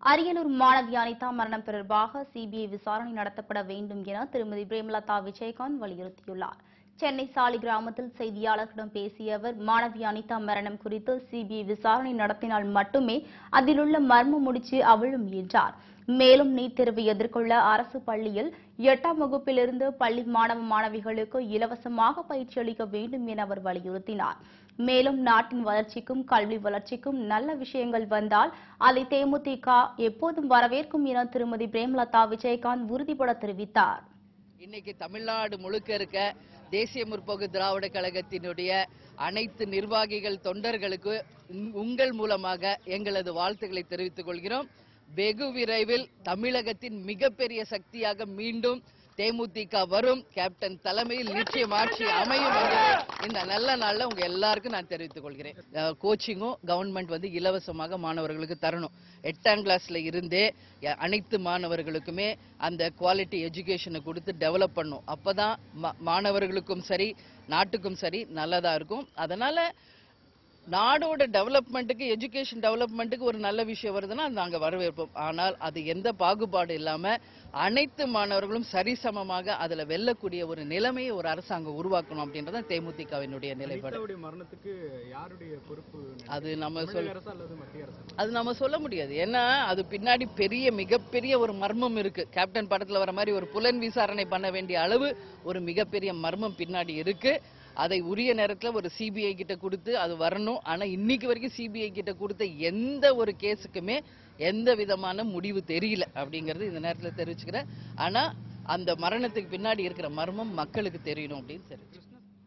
அரியலூர் மாணவி அனிதா மரணம் தொடர்பாக சிபிஐ விசாரணை நடத்தப்பட வேண்டும் என திருமதி பிரேமலதா விஜயகாந்த் வலியுறுத்தியுள்ளார் சென்னை சாலி கிராமத்தில் செய்தியாளர்களிடம் பேசிய அவர் மாணவி அனிதா மரணம் குறித்து சிபிஐ விசாரணை நடத்தினால் மட்டுமே அதிலுள்ள மர்ம முடிச்சு அவிழும் என்றார் மேலும் நீட் தேர்வை எதிர்கொள்ள அரசு பள்ளியில் எட்டாம் வகுப்பிலிருந்து பள்ளி மாணவ மாணவிகளுக்கு இலவசமாக பயிற்சி அளிக்க வேண்டும் என அவர் வலியுறுத்தினார் மேலும் நாட்டின் வளர்ச்சிக்கும் கல்வி வளர்ச்சிக்கும் நல்ல விஷயங்கள் வந்தால் அதை தேமுதிக எப்போதும் வரவேற்கும் என திருமதி பிரேமலதா விஜயகாந்த் உறுதிபட தெரிவித்தார் இன்னைக்கு தமிழ்நாடு முழுக்க இருக்க தேசிய முற்போக்கு திராவிட கழகத்தினுடைய அனைத்து நிர்வாகிகள் தொண்டர்களுக்கு உங்- உங்கள் மூலமாக எங்களது வாழ்த்துக்களை தெரிவித்துக் கொள்கிறோம் வெகு விரைவில் தமிழகத்தின் மிகப்பெரிய சக்தியாக மீண்டும் தேமுதிக வரும் கேப்டன் தலைமையில் நிச்சயம் ஆட்சி அமையும் என்று இந்த நல்ல நாள்ல உங்க எல்லாருக்கும் நான் தெரிவித்துக் கொள்கிறேன் அஹ், கோச்சிங்கும் கவர்மெண்ட் வந்து இலவசமாக மாணவர்களுக்கு தரணும் எட்டாம் கிளாஸ்ல இருந்தே அஹ், அனைத்து மாணவர்களுக்குமே அந்த குவாலிட்டி எஜுகேஷனை கொடுத்து டெவலப் பண்ணும் அப்பதான் மா- மாணவர்களுக்கும் சரி நாட்டுக்கும் சரி நல்லதா இருக்கும் அதனால நாடோட டெவலப்மெண்ட்டுக்கு எஜுகேஷன் டெவலப்மெண்ட்டுக்கு ஒரு நல்ல விஷயம் வருதுன்னா அது நாங்க வரவேற்போம் ஆனால் அது எந்த பாகுபாடு இல்லாம அனைத்து மாணவர்களும் சரிசமமாக அதுல வெல்லக்கூடிய ஒரு நிலைமையை ஒரு அரசாங்கம் உருவாக்கணும் அப்படின்றத தேமுதிகவினுடைய நிலைப்பாடு அனிதாவுடைய மரணத்துக்கு யாருடைய பொறுப்பு அது நம்ம சொல் தமிழக அரசா அல்லது மத்திய அரசா அது நம்ம சொல்ல முடியாது ஏன்னா அது பின்னாடி பெரிய மிகப்பெரிய ஒரு மர்மம் இருக்கு கேப்டன் படத்துல வர மாதிரி ஒரு புலன் விசாரணை பண்ண வேண்டிய அளவு ஒரு மிகப்பெரிய மர்மம் பின்னாடி இருக்கு அதை உரிய நேரத்துல ஒரு சிபிஐ கிட்ட கொடுத்து அது வரணும் ஆனா இன்னைக்கு வரைக்கும் சிபிஐ கிட்ட கொடுத்த எந்த ஒரு கேஸுக்குமே எந்த விதமான முடிவு தெரியல அப்படிங்கறது இந்த நேரத்துல தெரிவிச்சுக்கிறேன் ஆனா அந்த மரணத்துக்கு பின்னாடி இருக்கிற மர்மம் மக்களுக்கு தெரியணும் அப்படின்னு தெரிவிச்சு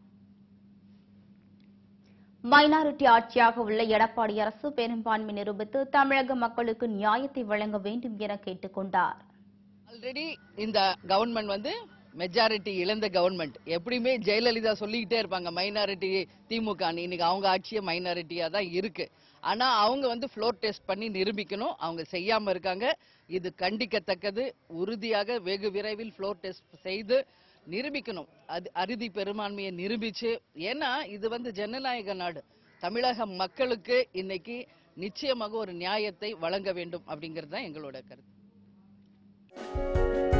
மைனாரிட்டி ஆட்சியாக உள்ள எடப்பாடி அரசு பெரும்பான்மை நிரூபித்து தமிழக மக்களுக்கு நியாயத்தை வழங்க வேண்டும் என கேட்டுக் கொண்டார் ஆல்ரெடி இந்த கவர்மெண்ட் வந்து மெஜாரிட்டி இழந்த கவர்மெண்ட் எப்படியுமே ஜெயலலிதா சொல்லிக்கிட்டே இருப்பாங்க மைனாரிட்டி திமுக ன்னு. இன்னைக்கு அவங்க ஆட்சியே மைனாரிட்டியா தான் இருக்கு ஆனா அவங்க வந்து ஃப்ளோர் டெஸ்ட் பண்ணி நிரூபிக்கணும் அவங்க செய்யாம இருக்காங்க இது கண்டிக்கத்தக்கது உறுதியாக வெகு விரைவில் ஃப்ளோர் டெஸ்ட் செய்து நிரூபிக்கணும் அது அறுதி பெரும்பான்மையை நிரூபிச்சு ஏன்னா இது வந்து ஜனநாயக நாடு தமிழக மக்களுக்கு இன்னைக்கு நிச்சயமாக ஒரு நியாயத்தை வழங்க வேண்டும் அப்படிங்கிறது தான் எங்களோட கருத்து